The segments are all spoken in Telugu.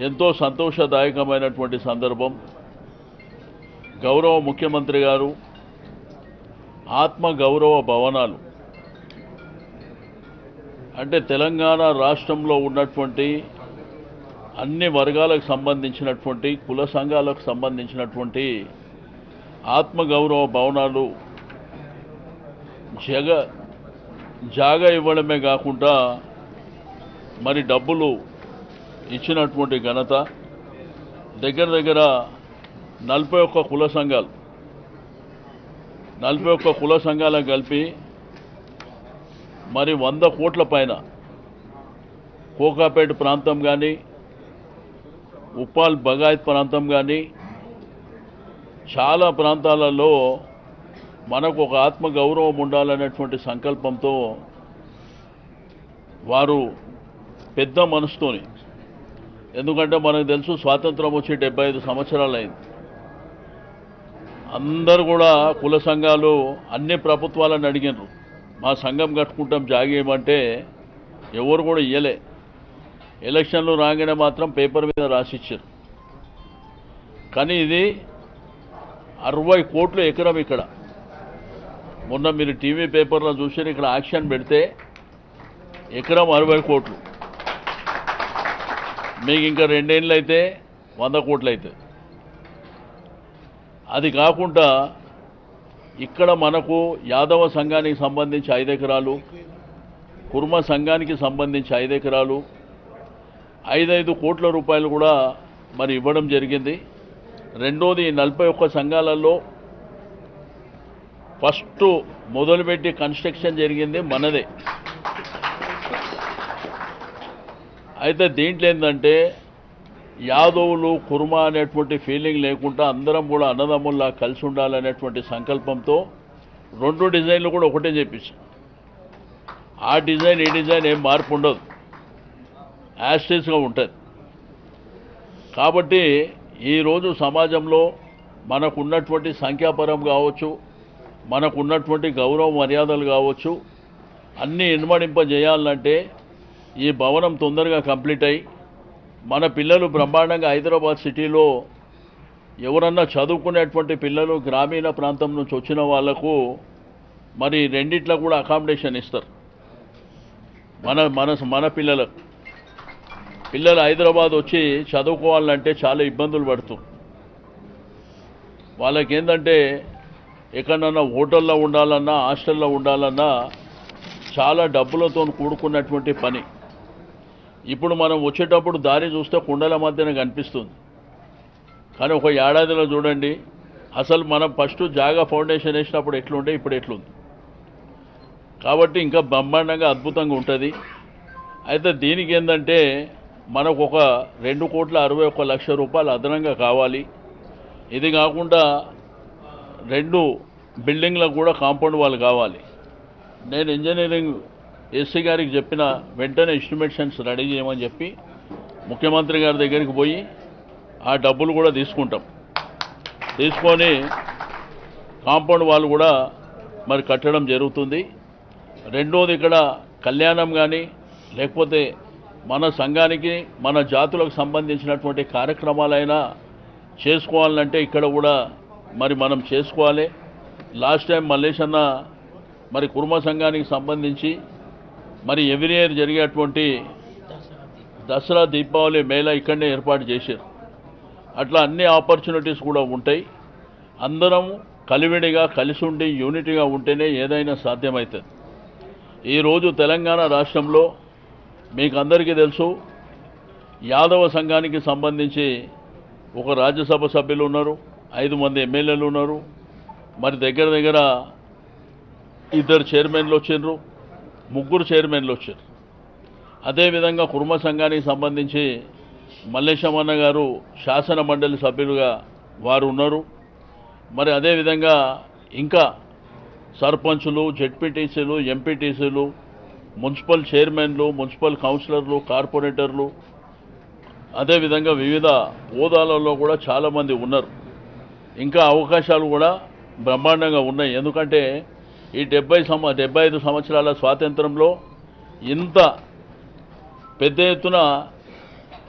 ఎంతో సంతోషదాయకమైనటువంటి సందర్భం గౌరవ ముఖ్యమంత్రి గారు ఆత్మ గౌరవ భవనాలు అంటే తెలంగాణ రాష్ట్రంలో ఉన్నటువంటి అన్ని వర్గాలకు సంబంధించినటువంటి కుల సంఘాలకు సంబంధించినటువంటి ఆత్మగౌరవ భవనాలు జగ జాగా ఇవ్వడమే కాకుండా మరి డబ్బులు ఇచ్చినటువంటి ఘనత దగ్గర దగ్గర నలభై ఒక్క కుల సంఘాలు నలభై ఒక్క కుల సంఘాలకు కలిపి మరి వంద కోట్ల పైన కోకాపేట ప్రాంతం కానీ ఉప్పాల్ బగాయత్ ప్రాంతం కానీ చాలా ప్రాంతాలలో మనకు ఒక ఆత్మ గౌరవం ఉండాలనేటువంటి సంకల్పంతో వారు పెద్ద మనసుతోని ఎందుకంటే మనకు తెలుసు స్వాతంత్రం వచ్చి డెబ్బై ఐదు సంవత్సరాలు అయింది అందరు కూడా కుల సంఘాలు అన్ని ప్రభుత్వాలను అడిగినారు మా సంఘం కట్టుకుంటాం జాగేయమంటే ఎవరు కూడా ఇయ్యలే ఎలక్షన్లు రాగానే మాత్రం పేపర్ మీద రాసిచ్చారు కానీ ఇది అరవై కోట్లు ఎకరం ఇక్కడ మొన్న మీరు టీవీ పేపర్లో చూసారు ఇక్కడ యాక్షన్ పెడితే ఎకరం అరవై కోట్లు మీకు ఇంకా రెండేళ్ళు అయితే వంద కోట్లు అవుతాయి అది కాకుండా ఇక్కడ మనకు యాదవ సంఘానికి సంబంధించి ఐదు ఎకరాలు కుర్మ సంఘానికి సంబంధించి ఐదు ఎకరాలు ఐదైదు కోట్ల రూపాయలు కూడా మరి ఇవ్వడం జరిగింది రెండోది నలభై ఒక్క సంఘాలలో ఫస్ట్ మొదలుపెట్టి కన్స్ట్రక్షన్ జరిగింది మనదే అయితే దీంట్లో ఏంటంటే యాదవులు కుర్మ అనేటువంటి ఫీలింగ్ లేకుండా అందరం కూడా అన్నదమ్ముల్లా కలిసి ఉండాలనేటువంటి సంకల్పంతో రెండు డిజైన్లు కూడా ఒకటే చేపించాం ఆ డిజైన్ ఈ డిజైన్ ఏం మార్పు ఉండదు యాస్టేజ్గా ఉంటుంది కాబట్టి ఈరోజు సమాజంలో మనకున్నటువంటి సంఖ్యాపరం కావచ్చు మనకున్నటువంటి గౌరవ మర్యాదలు కావచ్చు అన్నీ ఇన్మడింపజేయాలంటే ఈ భవనం తొందరగా కంప్లీట్ అయ్యి మన పిల్లలు బ్రహ్మాండంగా హైదరాబాద్ సిటీలో ఎవరన్నా చదువుకునేటువంటి పిల్లలు గ్రామీణ ప్రాంతం నుంచి వచ్చిన వాళ్లకు మరి రెండిట్లో కూడా అకామిడేషన్ ఇస్తారు మన మన మన పిల్లలకు పిల్లలు హైదరాబాద్ వచ్చి చదువుకోవాలంటే చాలా ఇబ్బందులు పడుతూ వాళ్ళకి ఏంటంటే ఎక్కడన్నా హోటల్లో ఉండాలన్నా హాస్టల్లో ఉండాలన్నా చాలా డబ్బులతో కూడుకున్నటువంటి పని ఇప్పుడు మనం వచ్చేటప్పుడు దారి చూస్తే కుండల మధ్యన కనిపిస్తుంది కానీ ఒక ఏడాదిలో చూడండి అసలు మనం ఫస్ట్ జాగా ఫౌండేషన్ వేసినప్పుడు ఎట్లుంటే ఇప్పుడు ఎట్లుంది కాబట్టి ఇంకా బ్రహ్మాండంగా అద్భుతంగా ఉంటుంది అయితే దీనికి ఏంటంటే మనకు ఒక రెండు కోట్ల అరవై ఒక్క లక్ష రూపాయలు అదనంగా కావాలి ఇది కాకుండా రెండు బిల్డింగ్లకు కూడా కాంపౌండ్ వాళ్ళు కావాలి నేను ఇంజనీరింగ్ ఎస్సీ గారికి చెప్పిన వెంటనే ఎస్టిమేషన్స్ రెడీ చేయమని చెప్పి ముఖ్యమంత్రి గారి దగ్గరికి పోయి ఆ డబ్బులు కూడా తీసుకుంటాం తీసుకొని కాంపౌండ్ వాళ్ళు కూడా మరి కట్టడం జరుగుతుంది రెండోది ఇక్కడ కళ్యాణం కానీ లేకపోతే మన సంఘానికి మన జాతులకు సంబంధించినటువంటి కార్యక్రమాలైనా చేసుకోవాలంటే ఇక్కడ కూడా మరి మనం చేసుకోవాలి లాస్ట్ టైం మల్లేష్ అన్న మరి కుర్మ సంఘానికి సంబంధించి మరి ఎవ్రీ ఇయర్ జరిగేటువంటి దసరా దీపావళి మేళ ఇక్కడనే ఏర్పాటు చేశారు అట్లా అన్ని ఆపర్చునిటీస్ కూడా ఉంటాయి అందరం కలివిడిగా కలిసి ఉండి యూనిటీగా ఉంటేనే ఏదైనా సాధ్యమవుతుంది ఈరోజు తెలంగాణ రాష్ట్రంలో మీకు అందరికీ తెలుసు యాదవ సంఘానికి సంబంధించి ఒక రాజ్యసభ సభ్యులు ఉన్నారు ఐదు మంది ఎమ్మెల్యేలు ఉన్నారు మరి దగ్గర దగ్గర ఇద్దరు చైర్మన్లు వచ్చిండ్రు ముగ్గురు చైర్మన్లు వచ్చారు అదేవిధంగా కుర్మ సంఘానికి సంబంధించి మల్లేశమన్న గారు శాసన మండలి సభ్యులుగా వారు ఉన్నారు మరి అదేవిధంగా ఇంకా సర్పంచులు జెడ్పీటీసీలు ఎంపీటీసీలు మున్సిపల్ చైర్మన్లు మున్సిపల్ కౌన్సిలర్లు కార్పొరేటర్లు అదేవిధంగా వివిధ హోదాలలో కూడా చాలామంది ఉన్నారు ఇంకా అవకాశాలు కూడా బ్రహ్మాండంగా ఉన్నాయి ఎందుకంటే ఈ డెబ్బై సంవ డెబ్బై ఐదు సంవత్సరాల స్వాతంత్రంలో ఇంత పెద్ద ఎత్తున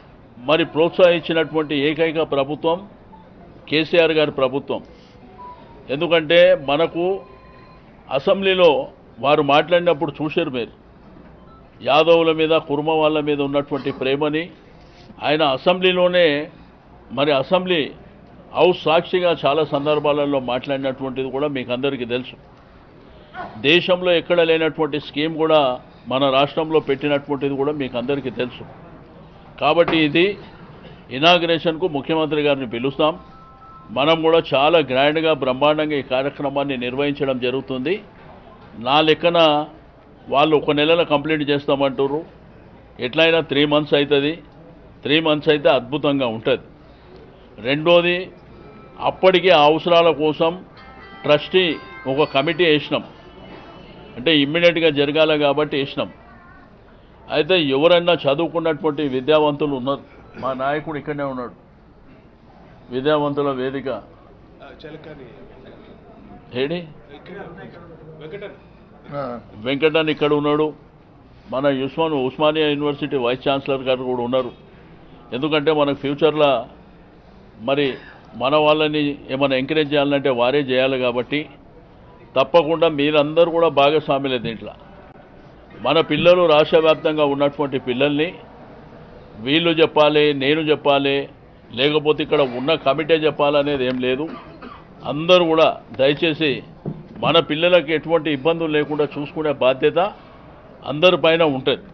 మరి ప్రోత్సహించినటువంటి ఏకైక ప్రభుత్వం కేసీఆర్ గారి ప్రభుత్వం ఎందుకంటే మనకు అసెంబ్లీలో వారు మాట్లాడినప్పుడు చూశారు మీరు యాదవుల మీద కుర్మ వాళ్ళ మీద ఉన్నటువంటి ప్రేమని ఆయన అసెంబ్లీలోనే మరి అసెంబ్లీ హౌస్ సాక్షిగా చాలా సందర్భాలలో మాట్లాడినటువంటిది కూడా మీకు అందరికీ తెలుసు దేశంలో ఎక్కడ లేనటువంటి స్కీమ్ కూడా మన రాష్ట్రంలో పెట్టినటువంటిది కూడా మీకు అందరికీ తెలుసు కాబట్టి ఇది ఇనాగ్రేషన్కు ముఖ్యమంత్రి గారిని పిలుస్తాం మనం కూడా చాలా గ్రాండ్గా బ్రహ్మాండంగా ఈ కార్యక్రమాన్ని నిర్వహించడం జరుగుతుంది నా లెక్కన వాళ్ళు ఒక నెలలో కంప్లీట్ చేస్తామంటారు ఎట్లయినా త్రీ మంత్స్ అవుతుంది త్రీ మంత్స్ అయితే అద్భుతంగా ఉంటుంది రెండోది అప్పటికే ఆ అవసరాల కోసం ట్రస్టీ ఒక కమిటీ వేసినాం అంటే ఇమ్మీడియట్గా జరగాల కాబట్టి వేసినాం అయితే ఎవరైనా చదువుకున్నటువంటి విద్యావంతులు ఉన్నారు మా నాయకుడు ఇక్కడనే ఉన్నాడు విద్యావంతుల వేదిక చలకాని ఏడి ఇక్కడ వెంకటన్ వెంకటన్ ఇక్కడ ఉన్నాడు మన Osman Osmania university vice chancellor గారు కూడా ఉన్నారు ఎందుకంటే మనకు ఫ్యూచర్లో మరి మన వాళ్ళని ఏమైనా ఎంకరేజ్ చేయాలంటే వారే చేయాలి కాబట్టి తప్పకుండా మీరందరూ కూడా భాగస్వాములే దీంట్లో మన పిల్లలు రాష్ట్ర వ్యాప్తంగా ఉన్నటువంటి పిల్లల్ని వీళ్ళు చెప్పాలి నేను చెప్పాలి లేకపోతే ఇక్కడ ఉన్న కమిటీ చెప్పాలనేది ఏం లేదు అందరూ కూడా దయచేసి మన పిల్లలకి ఎటువంటి ఇబ్బందులు లేకుండా చూసుకునే బాధ్యత అందరి పైన ఉంటుంది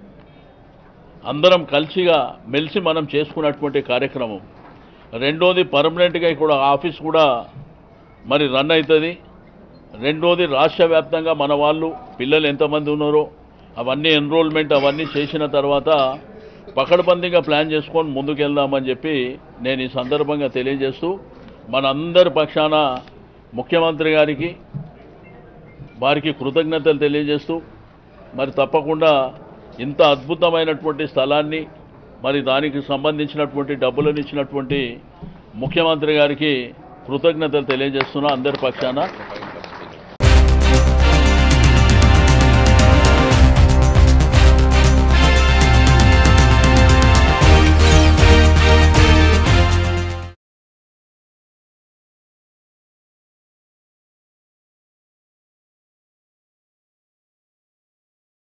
అందరం కలిసిగా మెలిసి మనం చేసుకున్నటువంటి కార్యక్రమం రెండోది పర్మనెంట్గా ఇక్కడ ఆఫీస్ కూడా మరి రన్ అవుతుంది రెండోది రాష్ట్ర వ్యాప్తంగా మన వాళ్ళు పిల్లలు ఎంతమంది ఉన్నారో అవన్నీ ఎన్రోల్మెంట్ అవన్నీ చేసిన తర్వాత పకడ్బందీగా ప్లాన్ చేసుకొని ముందుకెళ్దామని చెప్పి నేను ఈ సందర్భంగా తెలియజేస్తూ మనందరి పక్షాన ముఖ్యమంత్రి గారికి వారికి కృతజ్ఞతలు తెలియజేస్తూ మరి తప్పకుండా ఇంత అద్భుతమైనటువంటి స్థలాన్ని మరి దానికి సంబంధించినటువంటి డబ్బులను ఇచ్చినటువంటి ముఖ్యమంత్రి గారికి కృతజ్ఞతలు తెలియజేస్తున్నా అందరి పక్షాన